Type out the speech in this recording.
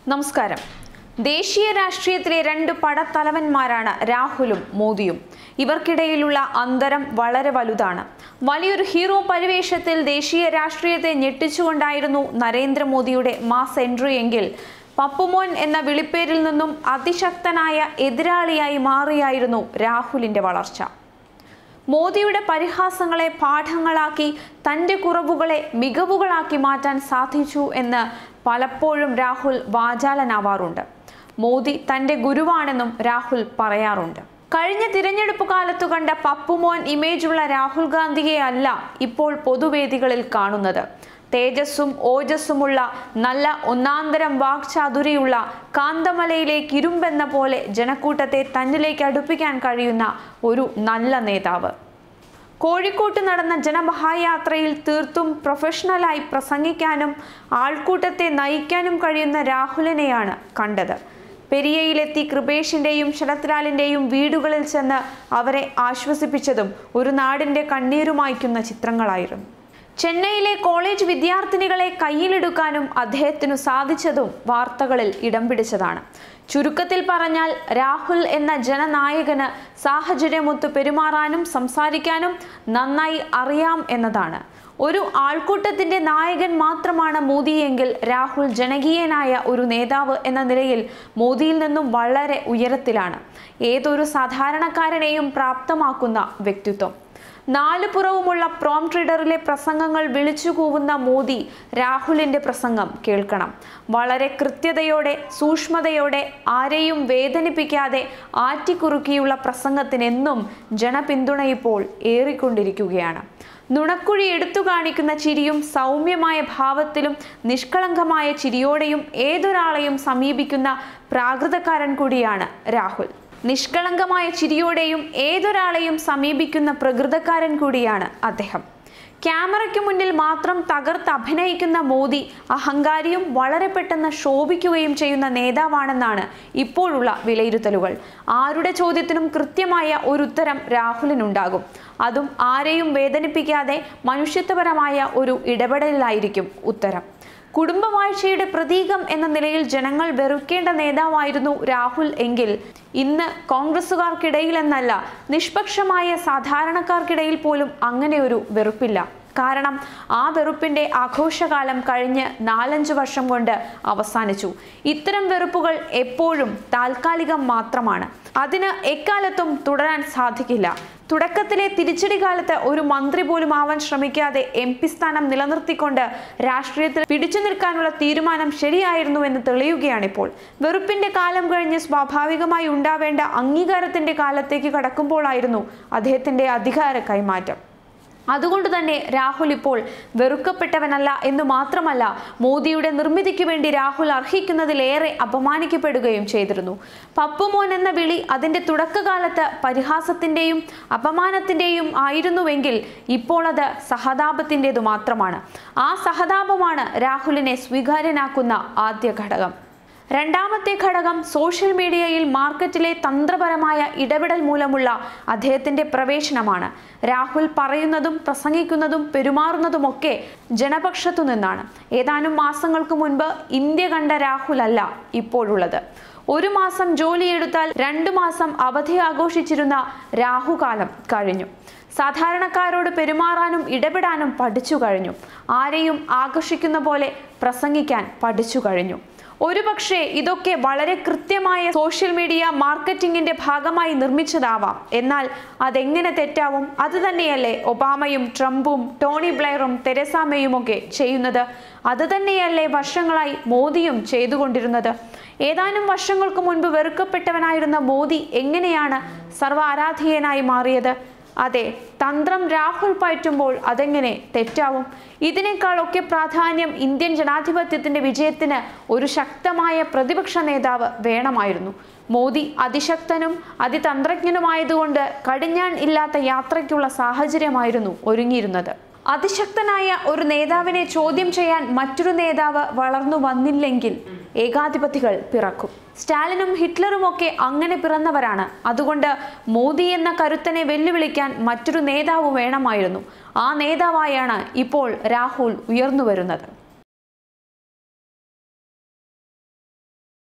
നമസ്കാരം ദേശീയ രാഷ്ട്രീയത്തിലെ രണ്ട് പടത്തലവന്മാരാണ് രാഹുലും മോദിയും ഇവർക്കിടയിലുള്ള അന്തരം വളരെ വലുതാണ് വലിയൊരു ഹീറോ പരിവേഷത്തിൽ ദേശീയ രാഷ്ട്രീയത്തെ ഞെട്ടിച്ചുകൊണ്ടായിരുന്നു നരേന്ദ്രമോദിയുടെ മാസ് എൻട്രി എങ്കിൽ പപ്പുമോൻ എന്ന വിളിപ്പേരിൽ നിന്നും അതിശക്തനായ എതിരാളിയായി മാറിയായിരുന്നു രാഹുലിന്റെ വളർച്ച മോദിയുടെ പരിഹാസങ്ങളെ പാഠങ്ങളാക്കി തൻ്റെ കുറവുകളെ മികവുകളാക്കി മാറ്റാൻ സാധിച്ചു എന്ന് പലപ്പോഴും രാഹുൽ വാചാലനാവാറുണ്ട് മോദി തൻ്റെ ഗുരുവാണെന്നും രാഹുൽ പറയാറുണ്ട് കഴിഞ്ഞ തിരഞ്ഞെടുപ്പ് കാലത്തു കണ്ട പപ്പുമോൻ ഇമേജുള്ള രാഹുൽ ഗാന്ധിയെ അല്ല ഇപ്പോൾ പൊതുവേദികളിൽ കാണുന്നത് തേജസ്സും ഓജസ്സുമുള്ള നല്ല ഒന്നാന്തരം വാക്ചാതുരിയുള്ള കാന്തമലയിലേക്ക് ഇരുമ്പെന്ന പോലെ ജനക്കൂട്ടത്തെ തന്നിലേക്ക് അടുപ്പിക്കാൻ കഴിയുന്ന ഒരു നല്ല നേതാവ് കോഴിക്കോട്ട് നടന്ന ജനമഹായാത്രയിൽ തീർത്തും പ്രൊഫഷണലായി പ്രസംഗിക്കാനും ആൾക്കൂട്ടത്തെ നയിക്കാനും കഴിയുന്ന രാഹുലിനെയാണ് കണ്ടത് പെരിയയിലെത്തി കൃപേഷിന്റെയും ശരത്ലാലിന്റെയും വീടുകളിൽ ചെന്ന് അവരെ ആശ്വസിപ്പിച്ചതും ഒരു നാടിന്റെ കണ്ണീരുമായ്ക്കുന്ന ചിത്രങ്ങളായിരുന്നു ചെന്നൈയിലെ കോളേജ് വിദ്യാർത്ഥിനികളെ കയ്യിലെടുക്കാനും അദ്ദേഹത്തിനു സാധിച്ചതും വാർത്തകളിൽ ഇടം പിടിച്ചതാണ് ചുരുക്കത്തിൽ പറഞ്ഞാൽ രാഹുൽ എന്ന ജനനായകന് സാഹചര്യമൊത്ത് പെരുമാറാനും സംസാരിക്കാനും നന്നായി അറിയാം എന്നതാണ് ഒരു ആൾക്കൂട്ടത്തിന്റെ നായകൻ മാത്രമാണ് മോദിയെങ്കിൽ രാഹുൽ ജനകീയനായ ഒരു നേതാവ് എന്ന നിലയിൽ മോദിയിൽ നിന്നും വളരെ ഉയരത്തിലാണ് ഏതൊരു സാധാരണക്കാരനെയും പ്രാപ്തമാക്കുന്ന വ്യക്തിത്വം നാല് പുറവുമുള്ള പ്രോം ട്രീഡറിലെ പ്രസംഗങ്ങൾ വിളിച്ചു കൂവുന്ന മോദി രാഹുലിന്റെ പ്രസംഗം കേൾക്കണം വളരെ കൃത്യതയോടെ സൂക്ഷ്മതയോടെ ആരെയും വേദനിപ്പിക്കാതെ ആറ്റിക്കുറുക്കിയുള്ള പ്രസംഗത്തിനെന്നും ജനപിന്തുണ ഇപ്പോൾ ഏറിക്കൊണ്ടിരിക്കുകയാണ് നുണക്കുഴി എടുത്തു കാണിക്കുന്ന ചിരിയും സൗമ്യമായ ഭാവത്തിലും നിഷ്കളങ്കമായ ചിരിയോടെയും ഏതൊരാളെയും സമീപിക്കുന്ന പ്രാകൃതക്കാരൻ കൂടിയാണ് രാഹുൽ നിഷ്കളങ്കമായ ചിരിയോടെയും ഏതൊരാളെയും സമീപിക്കുന്ന പ്രകൃതക്കാരൻ കൂടിയാണ് അദ്ദേഹം ക്യാമറയ്ക്ക് മുന്നിൽ മാത്രം തകർത്ത് അഭിനയിക്കുന്ന മോദി അഹങ്കാരിയും വളരെ പെട്ടെന്ന് ശോഭിക്കുകയും ചെയ്യുന്ന നേതാവാണെന്നാണ് ഇപ്പോഴുള്ള വിലയിരുത്തലുകൾ ആരുടെ ചോദ്യത്തിനും കൃത്യമായ ഒരു ഉത്തരം രാഹുലിനുണ്ടാകും അതും ആരെയും വേദനിപ്പിക്കാതെ മനുഷ്യത്വപരമായ ഒരു ഇടപെടലിലായിരിക്കും ഉത്തരം കുടുംബവാഴ്ചയുടെ പ്രതീകം എന്ന നിലയിൽ ജനങ്ങൾ വെറുക്കേണ്ട നേതാവായിരുന്നു രാഹുൽ എങ്കിൽ ഇന്ന് കോൺഗ്രസുകാർക്കിടയിലെന്നല്ല നിഷ്പക്ഷമായ സാധാരണക്കാർക്കിടയിൽ പോലും അങ്ങനെ ഒരു വെറുപ്പില്ല കാരണം ആ വെറുപ്പിന്റെ ആഘോഷകാലം കഴിഞ്ഞ് നാലഞ്ച് വർഷം കൊണ്ട് അവസാനിച്ചു ഇത്തരം വെറുപ്പുകൾ എപ്പോഴും താൽക്കാലികം മാത്രമാണ് അതിന് എക്കാലത്തും തുടരാൻ സാധിക്കില്ല തുടക്കത്തിലെ തിരിച്ചടി കാലത്ത് ഒരു മന്ത്രി പോലും ആവാൻ ശ്രമിക്കാതെ എം പി സ്ഥാനം നിലനിർത്തിക്കൊണ്ട് രാഷ്ട്രീയത്തിൽ പിടിച്ചു നിൽക്കാനുള്ള തീരുമാനം ശരിയായിരുന്നുവെന്ന് തെളിയുകയാണിപ്പോൾ വെറുപ്പിന്റെ കാലം കഴിഞ്ഞ് സ്വാഭാവികമായി ഉണ്ടാവേണ്ട അംഗീകാരത്തിന്റെ കാലത്തേക്ക് കടക്കുമ്പോഴായിരുന്നു അദ്ദേഹത്തിന്റെ അധികാര കൈമാറ്റം അതുകൊണ്ട് തന്നെ രാഹുൽ ഇപ്പോൾ വെറുക്കപ്പെട്ടവനല്ല എന്ന് മാത്രമല്ല മോദിയുടെ നിർമ്മിതിക്ക് വേണ്ടി രാഹുൽ അർഹിക്കുന്നതിലേറെ അപമാനിക്കപ്പെടുകയും ചെയ്തിരുന്നു പപ്പുമോൻ എന്ന വിളി അതിൻ്റെ തുടക്കകാലത്ത് പരിഹാസത്തിൻ്റെയും അപമാനത്തിൻ്റെയും ആയിരുന്നുവെങ്കിൽ ഇപ്പോൾ അത് സഹതാപത്തിൻ്റെതു മാത്രമാണ് ആ സഹതാപമാണ് രാഹുലിനെ സ്വീകാര്യനാക്കുന്ന ആദ്യ ഘടകം രണ്ടാമത്തെ ഘടകം സോഷ്യൽ മീഡിയയിൽ മാർക്കറ്റിലെ തന്ത്രപരമായ ഇടപെടൽ മൂലമുള്ള അദ്ദേഹത്തിന്റെ പ്രവേശനമാണ് രാഹുൽ പറയുന്നതും പ്രസംഗിക്കുന്നതും പെരുമാറുന്നതുമൊക്കെ ജനപക്ഷത്തു നിന്നാണ് ഏതാനും മാസങ്ങൾക്ക് മുൻപ് ഇന്ത്യ കണ്ട രാഹുൽ അല്ല ഇപ്പോഴുള്ളത് ഒരു മാസം ജോലിയെടുത്താൽ രണ്ടു മാസം അവധി ആഘോഷിച്ചിരുന്ന രാഹുകാലം കഴിഞ്ഞു സാധാരണക്കാരോട് പെരുമാറാനും ഇടപെടാനും പഠിച്ചു കഴിഞ്ഞു ആരെയും ആകർഷിക്കുന്ന പോലെ പ്രസംഗിക്കാൻ പഠിച്ചു കഴിഞ്ഞു ഒരുപക്ഷെ ഇതൊക്കെ വളരെ കൃത്യമായ സോഷ്യൽ മീഡിയ മാർക്കറ്റിംഗിന്റെ ഭാഗമായി നിർമ്മിച്ചതാവാം എന്നാൽ അതെങ്ങനെ തെറ്റാവും അത് തന്നെയല്ലേ ഒബാമയും ട്രംപും ടോണി ബ്ലെയറും തെരേസ മേയും ഒക്കെ ചെയ്യുന്നത് അത് തന്നെയല്ലേ വർഷങ്ങളായി മോദിയും ചെയ്തുകൊണ്ടിരുന്നത് ഏതാനും വർഷങ്ങൾക്ക് മുൻപ് വെറുക്കപ്പെട്ടവനായിരുന്ന മോദി എങ്ങനെയാണ് സർവ്വ ആരാധീയനായി മാറിയത് അതെ തന്ത്രം രാഹുൽ പയറ്റുമ്പോൾ അതെങ്ങനെ തെറ്റാവും ഇതിനേക്കാളൊക്കെ പ്രാധാന്യം ഇന്ത്യൻ ജനാധിപത്യത്തിന്റെ വിജയത്തിന് ഒരു ശക്തമായ പ്രതിപക്ഷ നേതാവ് വേണമായിരുന്നു മോദി അതിശക്തനും അതിതന്ത്രജ്ഞനുമായതുകൊണ്ട് കടിഞ്ഞാൺ ഇല്ലാത്ത യാത്രയ്ക്കുള്ള സാഹചര്യമായിരുന്നു ഒരുങ്ങിയിരുന്നത് അതിശക്തനായ ഒരു നേതാവിനെ ചോദ്യം ചെയ്യാൻ മറ്റൊരു നേതാവ് വളർന്നു വന്നില്ലെങ്കിൽ ഏകാധിപതികൾ പിറക്കും സ്റ്റാലിനും ഹിറ്റ്ലറും ഒക്കെ അങ്ങനെ പിറന്നവരാണ് അതുകൊണ്ട് മോദി എന്ന കരുത്തനെ വെല്ലുവിളിക്കാൻ മറ്റൊരു നേതാവ് വേണമായിരുന്നു ആ നേതാവായാണ് ഇപ്പോൾ രാഹുൽ ഉയർന്നു വരുന്നത്